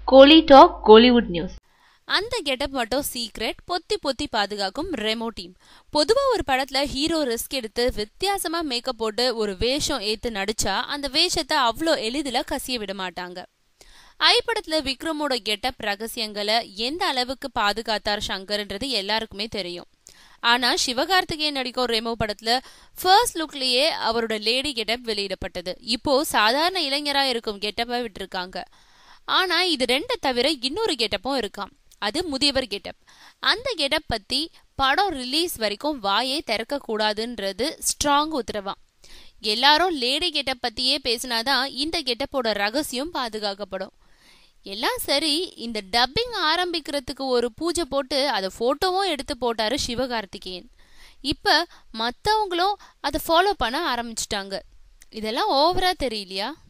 கோலி talk Kollywood news அந்த getup மட்டும் secret பொத்தி பொத்தி பாதுகாக்கும் ரெமோ டீம் பொதுவா ஒரு படத்துல ஹீரோ ரிஸ்க் எடுத்து வித்தியாசமா மேக்கப் போட்டு ஒரு வேஷம் ஏத்து நடிச்சா அந்த வேஷத்தை அவ்வளோ எளிதில கசிய விட மாட்டாங்க ஐ படத்துல விக்ரமோட கெட்டப் ரகசியங்களை எந்த அளவுக்கு பாதுகாத்தார் சங்கர்ன்றது எல்லாருக்குமே தெரியும் ஆனா சிவகார்த்திகேயன் நடிக்கும் ரெமோ படத்துல ஃபர்ஸ்ட் லுக்லயே அவரோட லேடி கெட்டப் வெளியிடப்பட்டது இப்போ சாதாரண இளைஞரா இருக்கும் கெட்டப்பை விட்டிருக்காங்க ஆனா இது ரெண்டை தவிர இன்னொரு கெட்டப்பும் இருக்காம் அது முதியவர் கெட்டப் அந்த கெட்டப் பத்தி படம் ரிலீஸ் வரைக்கும் வாயே திறக்க கூடாதுன்றது ஸ்ட்ராங் உத்தரவாம் எல்லாரும் லேடி கெட்டப் பத்தியே பேசினாதான் இந்த கெட்டப்போட ரகசியம் பாதுகாக்கப்படும் எல்லாம் சரி இந்த டப்பிங் ஆரம்பிக்கிறதுக்கு ஒரு பூஜை போட்டு அதை போட்டோவும் எடுத்து போட்டாரு சிவகார்த்திகேயன் இப்ப மத்தவங்களும் அதை ஃபாலோ பண்ண ஆரம்பிச்சிட்டாங்க இதெல்லாம் ஓவரா தெரியலையா